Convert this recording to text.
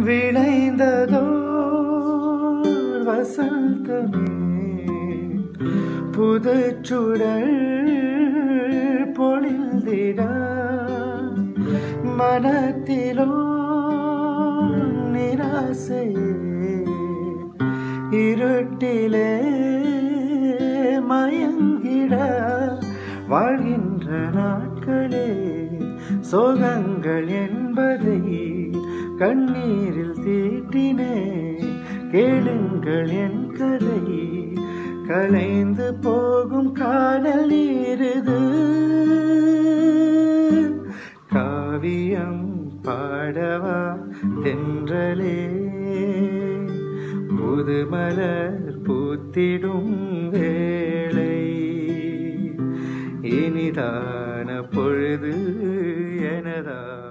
விளைந்ததோ வசந்தமே புது சுடல் பொழிந்திட மனத்திலோ நிராசை இருட்டிலே மயங்கிட வாழ்கின்ற நாட்களே சோகங்கள் என்பதை கண்ணீரில் தீட்டினே கேளுங்கள் என் கதை கலைந்து போகும் காதல் நீருது காவியம் பாடவா தென்றலே புதுமலர் பூத்திடும் வேளை இனிதான பொழுது எனதா